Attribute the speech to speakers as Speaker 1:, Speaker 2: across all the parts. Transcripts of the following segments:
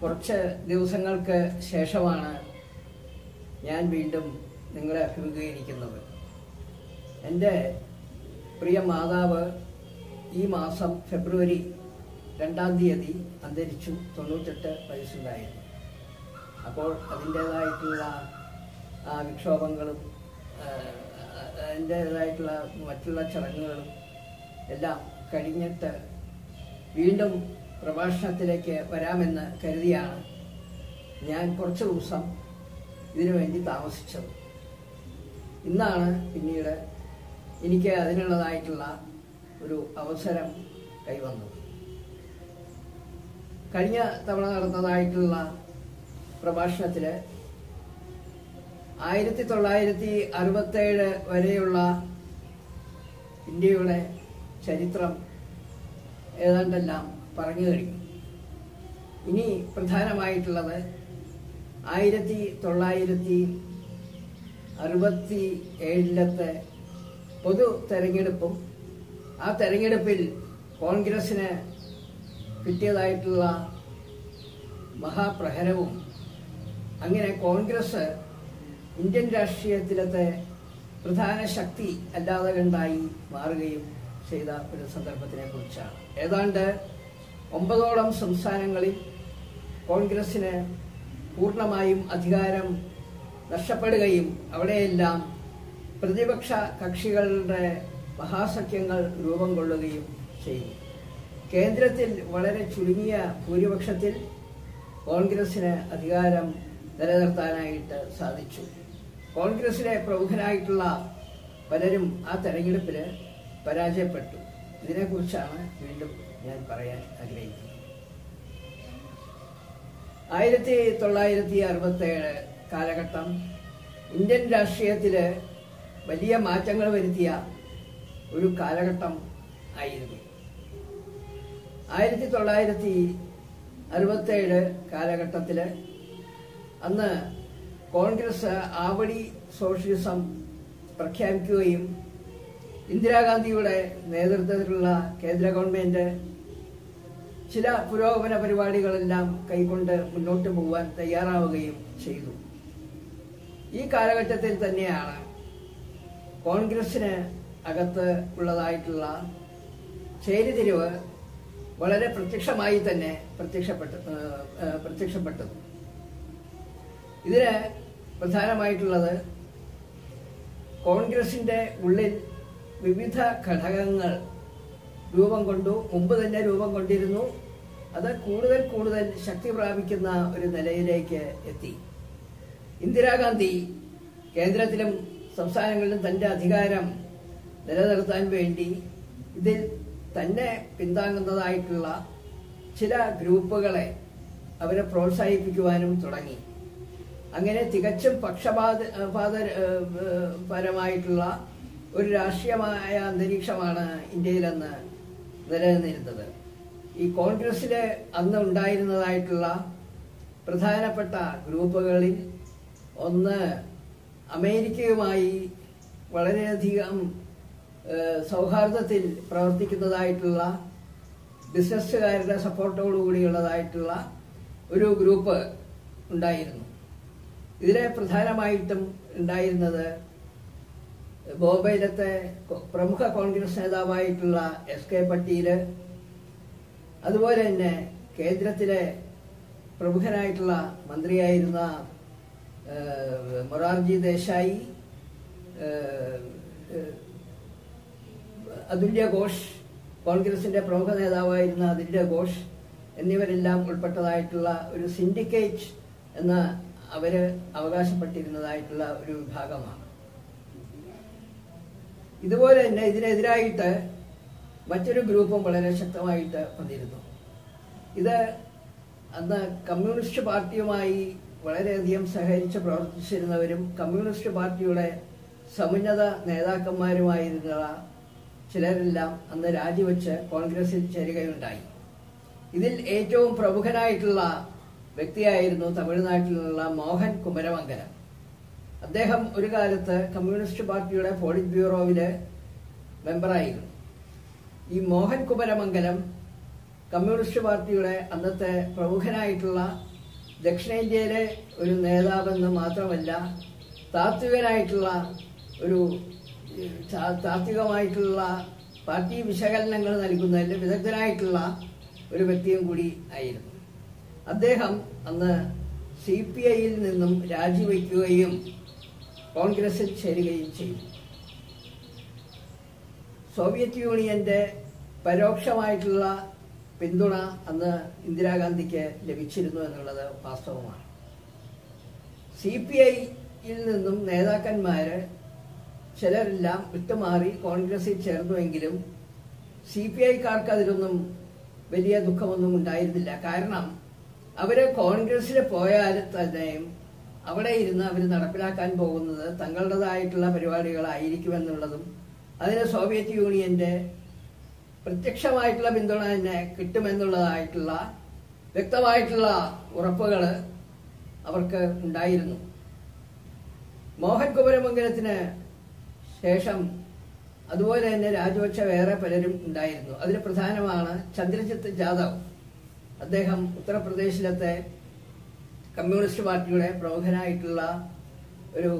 Speaker 1: കുറച്ച് ദിവസങ്ങൾക്ക് ശേഷമാണ് ഞാൻ വീണ്ടും നിങ്ങളെ അഭിമുഖീകരിക്കുന്നത് എൻ്റെ പ്രിയ മാതാവ് ഈ മാസം ഫെബ്രുവരി രണ്ടാം തീയതി അന്തരിച്ചു തൊണ്ണൂറ്റെട്ട് വയസ്സുണ്ടായിരുന്നു അപ്പോൾ അതിൻ്റേതായിട്ടുള്ള ആ വിക്ഷോഭങ്ങളും ആ, അതിൻ്റേതായിട്ടുള്ള മറ്റുള്ള ചടങ്ങുകളും എല്ലാം കഴിഞ്ഞിട്ട് വീണ്ടും പ്രഭാഷണത്തിലേക്ക് വരാമെന്ന് കരുതിയാണ് ഞാൻ കുറച്ച് ദിവസം ഇതിനു വേണ്ടി താമസിച്ചത് ഇന്നാണ് പിന്നീട് എനിക്ക് അതിനുള്ളതായിട്ടുള്ള ഒരു അവസരം കൈവന്നത് കഴിഞ്ഞ തവണ നടന്നതായിട്ടുള്ള പ്രഭാഷണത്തിൽ ആയിരത്തി തൊള്ളായിരത്തി അറുപത്തേഴ് വരെയുള്ള ഇന്ത്യയുടെ ചരിത്രം ഏതാണ്ടെല്ലാം പറഞ്ഞു കഴിഞ്ഞു ഇനി പ്രധാനമായിട്ടുള്ളത് ആയിരത്തി തൊള്ളായിരത്തി അറുപത്തി ഏഴിലത്തെ പൊതു തെരഞ്ഞെടുപ്പും ആ തെരഞ്ഞെടുപ്പിൽ കോൺഗ്രസിന് കിട്ടിയതായിട്ടുള്ള മഹാപ്രഹരവും അങ്ങനെ കോൺഗ്രസ് ഇന്ത്യൻ രാഷ്ട്രീയത്തിലത്തെ പ്രധാന ശക്തി അല്ലാതെ കണ്ടായി മാറുകയും ചെയ്ത ഒരു സന്ദർഭത്തിനെ കുറിച്ചാണ് ഏതാണ്ട് ഒമ്പതോളം സംസ്ഥാനങ്ങളിൽ കോൺഗ്രസിന് പൂർണ്ണമായും അധികാരം നഷ്ടപ്പെടുകയും അവിടെയെല്ലാം പ്രതിപക്ഷ കക്ഷികളുടെ മഹാസഖ്യങ്ങൾ രൂപം കൊള്ളുകയും ചെയ്തു കേന്ദ്രത്തിൽ വളരെ ചുരുങ്ങിയ ഭൂരിപക്ഷത്തിൽ കോൺഗ്രസിന് അധികാരം നിലനിർത്താനായിട്ട് സാധിച്ചു കോൺഗ്രസിലെ പ്രമുഖരായിട്ടുള്ള പലരും ആ തെരഞ്ഞെടുപ്പിൽ പരാജയപ്പെട്ടു ഇതിനെക്കുറിച്ചാണ് വീണ്ടും ഞാൻ പറയാൻ ആഗ്രഹിക്കുന്നത് ആയിരത്തി തൊള്ളായിരത്തി അറുപത്തേഴ് കാലഘട്ടം ഇന്ത്യൻ രാഷ്ട്രീയത്തിൽ വലിയ മാറ്റങ്ങൾ വരുത്തിയ ഒരു കാലഘട്ടം ആയിരുന്നു ആയിരത്തി തൊള്ളായിരത്തി അറുപത്തേഴ് കാലഘട്ടത്തിൽ അന്ന് കോൺഗ്രസ് ആവടി സോഷ്യലിസം പ്രഖ്യാപിക്കുകയും ഇന്ദിരാഗാന്ധിയുടെ നേതൃത്വത്തിലുള്ള കേന്ദ്ര ഗവൺമെന്റ് ചില പുരോഗമന പരിപാടികളെല്ലാം കൈക്കൊണ്ട് മുന്നോട്ട് പോകാൻ തയ്യാറാവുകയും ചെയ്തു ഈ കാലഘട്ടത്തിൽ തന്നെയാണ് കോൺഗ്രസിന് അകത്ത് ഉള്ളതായിട്ടുള്ള ചേരിതിരിവ് വളരെ പ്രത്യക്ഷമായി തന്നെ പ്രത്യക്ഷപ്പെട്ട ഏഹ്, ഏഹ്, പ്രത്യക്ഷപ്പെട്ടത് ഇതിന് പ്രധാനമായിട്ടുള്ളത് കോൺഗ്രസിന്റെ ഉള്ളിൽ വിവിധ ഘടകങ്ങൾ രൂപം കൊണ്ടു മുമ്പ് തന്നെ രൂപം കൊണ്ടിരുന്നു അത് കൂടുതൽ കൂടുതൽ ശക്തി പ്രാപിക്കുന്ന ഒരു നിലയിലേക്ക് എത്തി ഇന്ദിരാഗാന്ധി കേന്ദ്രത്തിലും സംസ്ഥാനങ്ങളിലും തന്റെ അധികാരം നിലനിർത്താൻ വേണ്ടി ഇതിൽ തന്നെ പിന്താങ്ങുന്നതായിട്ടുള്ള ചില ഗ്രൂപ്പുകളെ അവരെ പ്രോത്സാഹിപ്പിക്കുവാനും തുടങ്ങി അങ്ങനെ തികച്ചും പക്ഷപാത പാത ഏഹ്, പരമായിട്ടുള്ള ഒരു രാഷ്ട്രീയമായ അന്തരീക്ഷമാണ് ഇന്ത്യയിലെന്ന് നിലനിന്നിരുന്നത് ഈ കോൺഗ്രസില് അന്ന് ഉണ്ടായിരുന്നതായിട്ടുള്ള പ്രധാനപ്പെട്ട ഗ്രൂപ്പുകളിൽ ഒന്ന് അമേരിക്കയുമായി വളരെയധികം ഏഹ്, സൗഹാർദ്ദത്തിൽ പ്രവർത്തിക്കുന്നതായിട്ടുള്ള ബിസിനസ്സുകാരുടെ സപ്പോർട്ടോടുകൂടിയുള്ളതായിട്ടുള്ള ഒരു ഗ്രൂപ്പ് ഉണ്ടായിരുന്നു ഇതിലെ പ്രധാനമായിട്ടും ഉണ്ടായിരുന്നത് ബോംബെയിലത്തെ കൊ- പ്രമുഖ കോൺഗ്രസ് നേതാവായിട്ടുള്ള എസ് കെ പട്ടീല് അതുപോലെ തന്നെ കേന്ദ്രത്തിലെ പ്രമുഖനായിട്ടുള്ള മന്ത്രിയായിരുന്ന ഏഹ്, മൊറാർജി ദേശായി ഏഹ്, ഏഹ്, അതുല്യ ഘോഷ് കോൺഗ്രസിന്റെ പ്രമുഖ നേതാവായിരുന്ന അതുല്യ ഘോഷ് എന്നിവരെല്ലാം ഉൾപ്പെട്ടതായിട്ടുള്ള ഒരു സിൻഡിക്കേറ്റ് എന്ന അവര് അവകാശപ്പെട്ടിരുന്നതായിട്ടുള്ള ഒരു വിഭാഗമാണ് ഇതുപോലെ തന്നെ ഇതിനെതിരായിട്ട് മറ്റൊരു ഗ്രൂപ്പും വളരെ ശക്തമായിട്ട് വന്നിരുന്നു ഇത് അന്ന് കമ്മ്യൂണിസ്റ്റ് പാർട്ടിയുമായി വളരെയധികം സഹകരിച്ച് പ്രവർത്തിച്ചിരുന്നവരും കമ്മ്യൂണിസ്റ്റ് പാർട്ടിയുടെ സമുന്നത നേതാക്കന്മാരുമായിരുന്ന ചിലരെല്ലാം അന്ന് രാജിവെച്ച് കോൺഗ്രസിൽ ചേരുകയുണ്ടായി ഇതിൽ ഏറ്റവും പ്രമുഖനായിട്ടുള്ള വ്യക്തിയായിരുന്നു തമിഴ്നാട്ടിലുള്ള മോഹൻ കുമരമംഗലം അദ്ദേഹം ഒരു കാലത്ത് കമ്മ്യൂണിസ്റ്റ് പാർട്ടിയുടെ പോളിറ്റ് ബ്യൂറോവില് മെമ്പറായിരുന്നു ഈ മോഹൻ കുമരമംഗലം കമ്മ്യൂണിസ്റ്റ് പാർട്ടിയുടെ അന്നത്തെ പ്രമുഖനായിട്ടുള്ള ദക്ഷിണേന്ത്യയിലെ ഒരു നേതാവെന്ന് മാത്രമല്ല താത്വികനായിട്ടുള്ള ഒരു ഏഹ്, താ- താത്വികമായിട്ടുള്ള പാർട്ടി വിശകലനങ്ങൾ നൽകുന്നതിൽ വിദഗ്ധനായിട്ടുള്ള ഒരു വ്യക്തിയും കൂടി ആയിരുന്നു അദ്ദേഹം അന്ന് സി പി ഐയിൽ നിന്നും രാജിവെക്കുകയും കോൺഗ്രസിൽ ചേരുകയും ചെയ്തു സോവിയറ്റ് യൂണിയന്റെ പരോക്ഷമായിട്ടുള്ള പിന്തുണ അന്ന് ഇന്ദിരാഗാന്ധിക്ക് ലഭിച്ചിരുന്നു എന്നുള്ളത് വാസ്തവമാണ് സി പി ഐയിൽ നിന്നും നേതാക്കന്മാര് ചിലരെല്ലാം വിട്ടുമാറി കോൺഗ്രസിൽ ചേർന്നുവെങ്കിലും സി പി ഐക്കാർക്ക് അതിലൊന്നും വലിയ ദുഃഖമൊന്നും ഉണ്ടായിരുന്നില്ല കാരണം അവര് കോൺഗ്രസിൽ പോയാൽ തന്നെയും അവിടെ ഇരുന്ന് അവർ നടപ്പിലാക്കാൻ പോകുന്നത് തങ്ങളുടേതായിട്ടുള്ള പരിപാടികളായിരിക്കുമെന്നുള്ളതും അതിന് സോവിയറ്റ് യൂണിയന്റെ പ്രത്യക്ഷമായിട്ടുള്ള പിന്തുണ തന്നെ കിട്ടുമെന്നുള്ളതായിട്ടുള്ള വ്യക്തമായിട്ടുള്ള ഉറപ്പുകൾ അവർക്ക് ഉണ്ടായിരുന്നു മോഹൻ കുമരമംഗലത്തിന് ശേഷം അതുപോലെ തന്നെ രാജിവെച്ച വേറെ പലരും ഉണ്ടായിരുന്നു അതിൽ പ്രധാനമാണ് ചന്ദ്രജിത്ത് ജാദവ് അദ്ദേഹം ഉത്തർപ്രദേശിലത്തെ കമ്മ്യൂണിസ്റ്റ് പാർട്ടിയുടെ പ്രമുഖനായിട്ടുള്ള ഒരു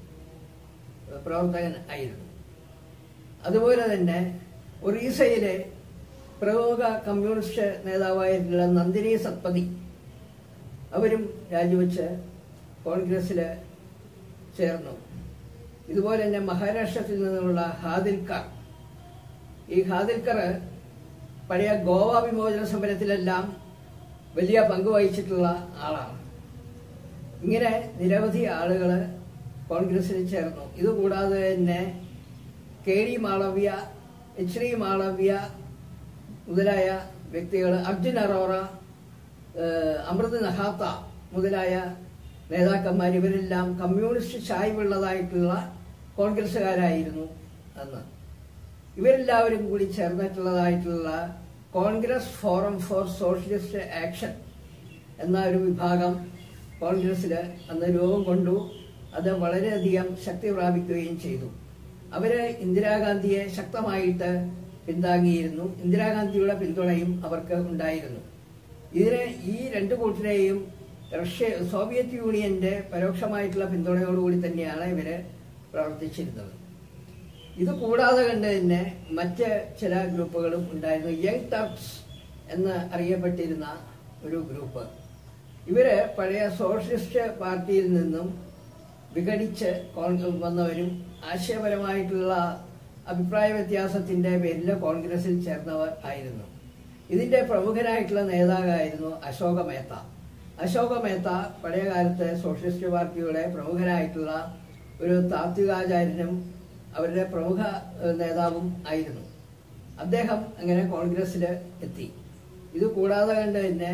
Speaker 1: പ്രവർത്തകൻ ആയിരുന്നു അതുപോലെ തന്നെ ഒറീസയിലെ പ്രമുഖ കമ്മ്യൂണിസ്റ്റ് നേതാവായിട്ടുള്ള നന്ദിനി സത്പതി അവരും രാജിവെച്ച് കോൺഗ്രസ്സിൽ ചേർന്നു ഇതുപോലെ തന്നെ മഹാരാഷ്ട്രത്തിൽ നിന്നുള്ള ഹാദിൽക്കർ ഈ ഹാദിൽക്കർ പഴയ ഗോവ വിമോചന സമരത്തിലെല്ലാം വലിയ പങ്ക് വഹിച്ചിട്ടുള്ള ആളാണ് ഇങ്ങനെ നിരവധി ആളുകൾ കോൺഗ്രസിൽ ചേർന്നു ഇതുകൂടാതെ തന്നെ K D Malaviya H D Malaviya മുതലായ വ്യക്തികൾ അർജുൻ അറോറ ഏഹ്, അമൃത് നഹാത്ത മുതലായ നേതാക്കന്മാർ ഇവരെല്ലാം കമ്മ്യൂണിസ്റ്റ് ചായ്വുള്ളതായിട്ടുള്ള കോൺഗ്രസ്സുകാരായിരുന്നു അന്ന് ഇവരെല്ലാവരും കൂടി ചേർന്നിട്ടുള്ളതായിട്ടുള്ള Congress forum for socialist action എന്ന ഒരു വിഭാഗം കോൺഗ്രസ്സിൽ അന്ന് രൂപം കൊണ്ടു അത് വളരെയധികം ശക്തി പ്രാപിക്കുകയും ചെയ്തു അവര് ഇന്ദിരാഗാന്ധിയെ ശക്തമായിട്ട് പിന്താങ്ങിയിരുന്നു ഇന്ദിരാഗാന്ധിയുടെ പിന്തുണയും അവർക്ക് ഉണ്ടായിരുന്നു ഇതിന് ഈ രണ്ടു കൂട്ടരെയും റഷ്യ സോവിയറ്റ് യൂണിയന്റെ പരോക്ഷമായിട്ടുള്ള പിന്തുണയോടുകൂടി തന്നെയാണ് ഇവര് പ്രവർത്തിച്ചിരുന്നത് ഇത് കൂടാതെ കണ്ട് തന്നെ മറ്റ് ചില ഗ്രൂപ്പുകളും ഉണ്ടായിരുന്നു യങ് ടർക്സ് എന്ന് അറിയപ്പെട്ടിരുന്ന ഒരു ഗ്രൂപ്പ് ഇവര് പഴയ സോഷ്യലിസ്റ്റ് പാർട്ടിയിൽ നിന്നും വിഘടിച്ച് കോൺ- വന്നവരും ആശയപരമായിട്ടുള്ള അഭിപ്രായ വ്യത്യാസത്തിന്റെ പേരിൽ കോൺഗ്രസിൽ ചേർന്നവർ ആയിരുന്നു ഇതിന്റെ പ്രമുഖനായിട്ടുള്ള നേതാവായിരുന്നു അശോക മേത്ത അശോക മേത്ത പഴയ കാലത്ത് സോഷ്യലിസ്റ്റ് പാർട്ടിയുടെ പ്രമുഖനായിട്ടുള്ള ഒരു താത്വികാചാര്യനും അവരുടെ പ്രമുഖ ഏഹ്, നേതാവും ആയിരുന്നു അദ്ദേഹം അങ്ങനെ കോൺഗ്രസ്സിൽ എത്തി ഇത് കൂടാതെ കണ്ട് തന്നെ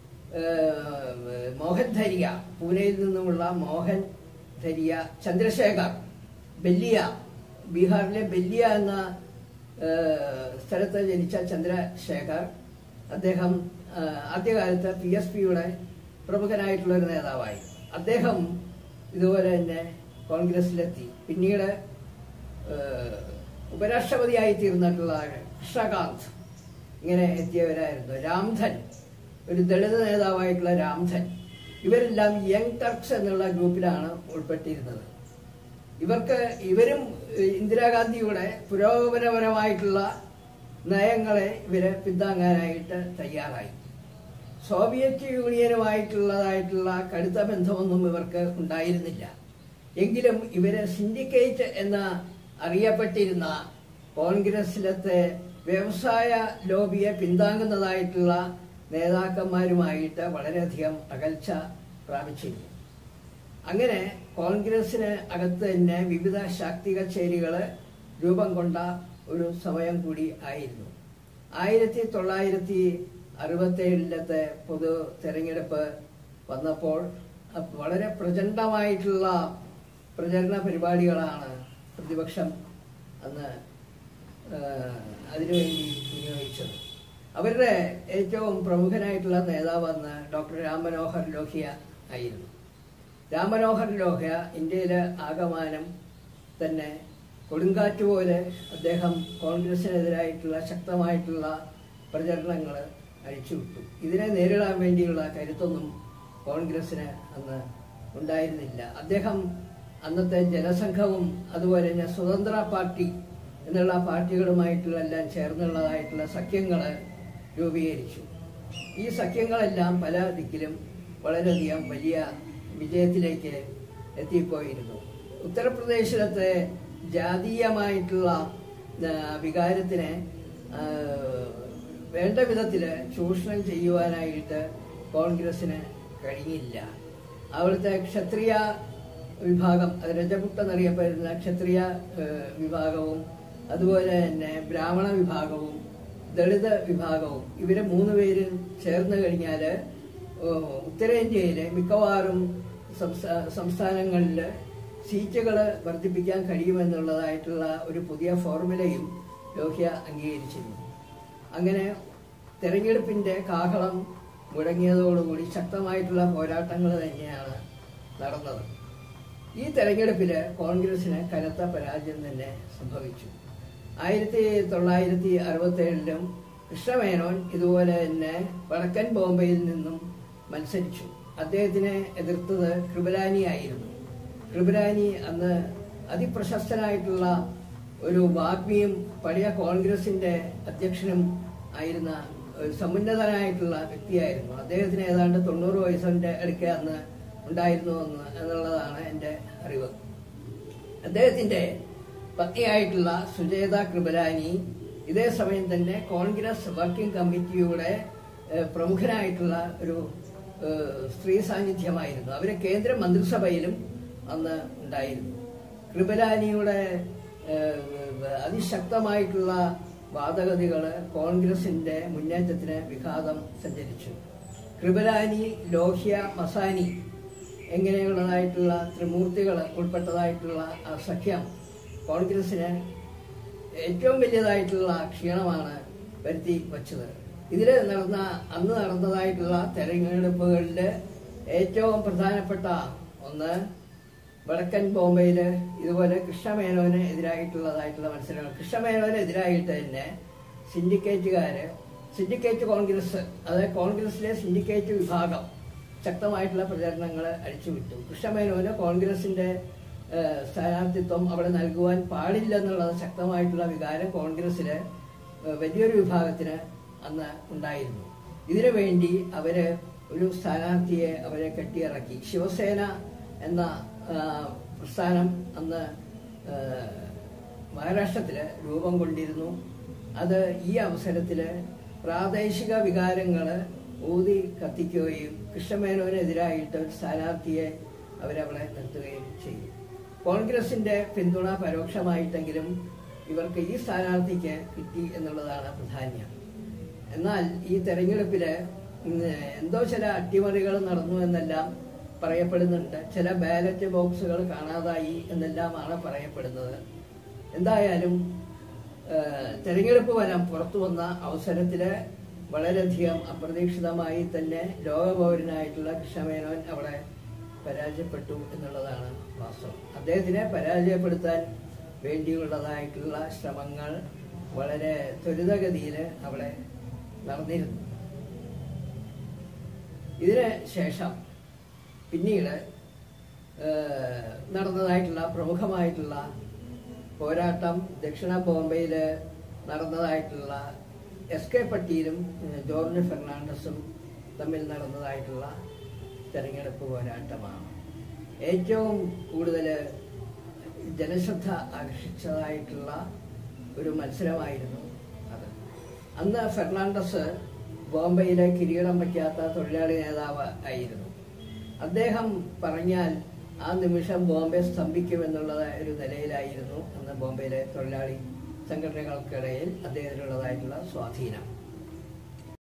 Speaker 1: ഏഹ്, മോഹൻ ധരിയ പൂനെയിൽ നിന്നുമുള്ള മോഹൻ ധരിയ ചന്ദ്രശേഖർ ബല്ലിയ ബീഹാറിലെ ബല്ലിയ എന്ന ഏഹ്, സ്ഥലത്ത് ജനിച്ച ചന്ദ്രശേഖർ അദ്ദേഹം ഏഹ്, ആദ്യകാലത്ത് പി എസ് പിയുടെ പ്രമുഖനായിട്ടുള്ള ഒരു നേതാവായി അദ്ദേഹം ഇതുപോലെ തന്നെ കോൺഗ്രസിലെത്തി പിന്നീട് ഏഹ്, ഉപരാഷ്ട്രപതിയായി തീർന്നിട്ടുള്ള കൃഷ്ണകാന്ത് ഇങ്ങനെ എത്തിയവരായിരുന്നു രാംധൻ ഒരു ദളിത് നേതാവായിട്ടുള്ള രാംധൻ ഇവരെല്ലാം യങ് ടർക്സ് എന്നുള്ള ഗ്രൂപ്പിലാണ് ഉൾപ്പെട്ടിരുന്നത് ഇവർക്ക് ഇവരും ഏഹ്, ഇന്ദിരാഗാന്ധിയുടെ പുരോഗമനപരമായിട്ടുള്ള നയങ്ങളെ ഇവരെ പിന്താങ്ങാനായിട്ട് തയ്യാറായി സോവിയറ്റ് യൂണിയനുമായിട്ടുള്ളതായിട്ടുള്ള കടുത്ത ബന്ധമൊന്നും ഇവർക്ക് ഉണ്ടായിരുന്നില്ല എങ്കിലും ഇവര് സിൻഡിക്കേറ്റ് എന്ന അറിയപ്പെട്ടിരുന്ന കോൺഗ്രസിലത്തെ വ്യവസായ ലോബിയെ പിന്താങ്ങുന്നതായിട്ടുള്ള നേതാക്കന്മാരുമായിട്ട് വളരെയധികം അകൽച്ച പ്രാപിച്ചിരുന്നു അങ്ങനെ കോൺഗ്രസിന് അകത്ത് തന്നെ വിവിധ ശാക്തിക ചേരികള് രൂപം കൊണ്ട ഒരു സമയം കൂടി ആയിരുന്നു ആയിരത്തി തൊള്ളായിരത്തി അറുപത്തേഴിലത്തെ പൊതു തെരഞ്ഞെടുപ്പ് വന്നപ്പോൾ അ- വളരെ പ്രചണ്ഡമായിട്ടുള്ള പ്രചരണ പരിപാടികളാണ് പ്രതിപക്ഷം അന്ന് ആ, അതിനുവേണ്ടി വിനിയോഗിച്ചത് അവരുടെ ഏറ്റവും പ്രമുഖനായിട്ടുള്ള നേതാവ് അന്ന് ഡോക്ടർ രാം മനോഹർ ലോഹിയ ആയിരുന്നു രാം മനോഹർ ലോഹ്യ ഇന്ത്യയിലെ ആകമാനം തന്നെ കൊടുങ്കാറ്റ് പോലെ അദ്ദേഹം കോൺഗ്രസിനെതിരായിട്ടുള്ള ശക്തമായിട്ടുള്ള പ്രചരണങ്ങൾ അഴിച്ചുവിട്ടു ഇതിനെ നേരിടാൻ വേണ്ടിയുള്ള കരുത്തൊന്നും കോൺഗ്രസിന് അന്ന് ഉണ്ടായിരുന്നില്ല അദ്ദേഹം അന്നത്തെ ജനസംഘവും അതുപോലെ തന്നെ സ്വതന്ത്ര പാർട്ടി എന്നുള്ള പാർട്ടികളുമായിട്ടുള്ള എല്ലാം ചേർന്നുള്ളതായിട്ടുള്ള സഖ്യങ്ങൾ രൂപീകരിച്ചു ഈ സഖ്യങ്ങളെല്ലാം പല ദിക്കിലും വളരെയധികം വലിയ വിജയത്തിലേക്ക് എത്തിപ്പോയിരുന്നു ഉത്തർപ്രദേശിലത്തെ ജാതീയമായിട്ടുള്ള ആ, വികാരത്തിനെ ആ, വേണ്ട വിധത്തിൽ ചൂഷണം ചെയ്യുവാനായിട്ട് കോൺഗ്രസിന് കഴിഞ്ഞില്ല അവിടുത്തെ ക്ഷത്രിയ വിഭാഗം അത് രജപുട്ട് എന്നറിയപ്പെടുന്ന ക്ഷത്രിയ ഏഹ്, വിഭാഗവും അതുപോലെ തന്നെ ബ്രാഹ്മണ വിഭാഗവും ദളിത് വിഭാഗവും ഇവരെ മൂന്ന് പേര് ചേർന്ന് കഴിഞ്ഞാൽ ഉത്തരേന്ത്യയിലെ മിക്കവാറും സംസ്ഥാ- സംസ്ഥാനങ്ങളിൽ സീറ്റുകൾ വർദ്ധിപ്പിക്കാൻ കഴിയുമെന്നുള്ളതായിട്ടുള്ള ഒരു പുതിയ ഫോർമുലയും ലോഹ്യ അംഗീകരിച്ചിരുന്നു അങ്ങനെ തെരഞ്ഞെടുപ്പിന്റെ കാഹളം മുഴങ്ങിയതോടുകൂടി ശക്തമായിട്ടുള്ള പോരാട്ടങ്ങൾ തന്നെയാണ് നടന്നത് ഈ തെരഞ്ഞെടുപ്പില് കോൺഗ്രസിന് കനത്ത പരാജയം തന്നെ സംഭവിച്ചു ആയിരത്തി തൊള്ളായിരത്തി അറുപത്തി ഏഴിലും കൃഷ്ണമേനോൻ ഇതുപോലെ തന്നെ വടക്കൻ ബോംബെയിൽ നിന്നും മത്സരിച്ചു അദ്ദേഹത്തിനെ എതിർത്തത് കൃപലാനി ആയിരുന്നു കൃപലാനി അന്ന് അതിപ്രശസ്തനായിട്ടുള്ള ഒരു വാഗ്മിയും പഴയ കോൺഗ്രസിന്റെ അധ്യക്ഷനും ആയിരുന്ന ഒരു സമുന്നതനായിട്ടുള്ള വ്യക്തിയായിരുന്നു അദ്ദേഹത്തിന് ഏതാണ്ട് തൊണ്ണൂറ് വയസ്സിന്റെ അടുക്കെ അന്ന് ഉണ്ടായിരുന്നു എന്ന് എന്നുള്ളതാണ് എൻ്റെ അറിവ് അദ്ദേഹത്തിന്റെ പത്നിയായിട്ടുള്ള സുജേത കൃപലാനി ഇതേ സമയം തന്നെ കോൺഗ്രസ് വർക്കിംഗ് കമ്മിറ്റിയുടെ ഏഹ്, പ്രമുഖനായിട്ടുള്ള ഒരു ഏഹ്, സ്ത്രീ സാന്നിധ്യമായിരുന്നു അവര് കേന്ദ്ര മന്ത്രിസഭയിലും അന്ന് ഉണ്ടായിരുന്നു കൃപലാനിയുടെ ഏഹ്, അതിശക്തമായിട്ടുള്ള വാദഗതികള് കോൺഗ്രസിന്റെ മുന്നേറ്റത്തിന് വിഘാതം സഞ്ചരിച്ചു കൃപലാനി ലോഹ്യ മസാനി എങ്ങനെയുള്ളതായിട്ടുള്ള ത്രിമൂർത്തികൾ ഉൾപ്പെട്ടതായിട്ടുള്ള ആ സഖ്യം കോൺഗ്രസിന് ഏറ്റവും വലിയതായിട്ടുള്ള ക്ഷീണമാണ് വരുത്തി വച്ചത് ഇതിൽ നടന്ന അന്ന് നടന്നതായിട്ടുള്ള തെരഞ്ഞെടുപ്പുകളിൽ ഏറ്റവും പ്രധാനപ്പെട്ട ഒന്ന് വടക്കൻ ബോംബെയില് ഇതുപോലെ കൃഷ്ണമേനോന് എതിരായിട്ടുള്ളതായിട്ടുള്ള മത്സരങ്ങൾ കൃഷ്ണമേനോന് എതിരായിട്ട് തന്നെ സിൻഡിക്കേറ്റുകാര് സിൻഡിക്കേറ്റ് കോൺഗ്രസ് അതായത് കോൺഗ്രസിലെ സിൻഡിക്കേറ്റ് വിഭാഗം ശക്തമായിട്ടുള്ള പ്രചരണങ്ങൾ അടിച്ചുവിട്ടു കൃഷ്ണമേനോന് കോൺഗ്രസിന്റെ ഏഹ്, സ്ഥാനാർത്ഥിത്വം അവിടെ നൽകുവാൻ പാടില്ലെന്നുള്ള ശക്തമായിട്ടുള്ള വികാരം കോൺഗ്രസിലെ ഏഹ്, വലിയൊരു വിഭാഗത്തിന് അന്ന് ഉണ്ടായിരുന്നു ഇതിനു വേണ്ടി അവര് ഒരു സ്ഥാനാർത്ഥിയെ അവരെ കെട്ടിയിറക്കി ശിവസേന എന്ന ആ, പ്രസ്ഥാനം അന്ന് ആ, മഹാരാഷ്ട്രത്തില് രൂപം കൊണ്ടിരുന്നു അത് ഈ അവസരത്തില് പ്രാദേശിക വികാരങ്ങള് ഊതി കത്തിക്കുകയും കൃഷ്ണമേനോനെതിരായിട്ട് ഒരു സ്ഥാനാർത്ഥിയെ അവരവിടെ നിർത്തുകയും ചെയ്തു കോൺഗ്രസിന്റെ പിന്തുണ പരോക്ഷമായിട്ടെങ്കിലും ഇവർക്ക് ഈ സ്ഥാനാർത്ഥിക്ക് കിട്ടി എന്നുള്ളതാണ് പ്രധാനം എന്നാൽ ഈ തെരഞ്ഞെടുപ്പില് ഉം, എന്തോ ചില അട്ടിമറികൾ നടന്നു എന്നെല്ലാം പറയപ്പെടുന്നുണ്ട് ചില ബാലറ്റ് ബോക്സുകൾ കാണാതായി എന്നെല്ലാമാണ് പറയപ്പെടുന്നത് എന്തായാലും ആ, തെരഞ്ഞെടുപ്പ് വരാൻ പുറത്തു വന്ന അവസരത്തില് വളരെയധികം അപ്രതീക്ഷിതമായി തന്നെ ലോകപൗരനായിട്ടുള്ള കൃഷ്ണമേനോൻ അവിടെ പരാജയപ്പെട്ടു എന്നുള്ളതാണ് വാസ്തവം അദ്ദേഹത്തിനെ പരാജയപ്പെടുത്താൻ വേണ്ടിയുള്ളതായിട്ടുള്ള ശ്രമങ്ങൾ വളരെ ത്വരിതഗതിയിൽ അവിടെ നടന്നിരുന്നു ഇതിന് ശേഷം പിന്നീട് ഏഹ്, നടന്നതായിട്ടുള്ള പ്രമുഖമായിട്ടുള്ള പോരാട്ടം ദക്ഷിണ ബോംബെയിൽ നടന്നതായിട്ടുള്ള എസ് കെ പട്ടീലും ഏഹ്, ജോർജ് ഫെർണാണ്ടസും തമ്മിൽ നടന്നതായിട്ടുള്ള തെരഞ്ഞെടുപ്പ് പോരാട്ടമാണ് ഏറ്റവും കൂടുതൽ ജനശ്രദ്ധ ആകർഷിച്ചതായിട്ടുള്ള ഒരു മത്സരമായിരുന്നു അത് അന്ന് ഫെർണാണ്ടസ് ബോംബെയിലെ കിരീടം വയ്ക്കാത്ത തൊഴിലാളി നേതാവ് ആയിരുന്നു അദ്ദേഹം പറഞ്ഞാൽ ആ നിമിഷം ബോംബെ സ്തംഭിക്കുമെന്നുള്ള ഒരു നിലയിലായിരുന്നു അന്ന് ബോംബെയിലെ തൊഴിലാളി സംഘടനകൾക്കിടയിൽ അദ്ദേഹത്തിനുള്ളതായിട്ടുള്ള സ്വാധീനം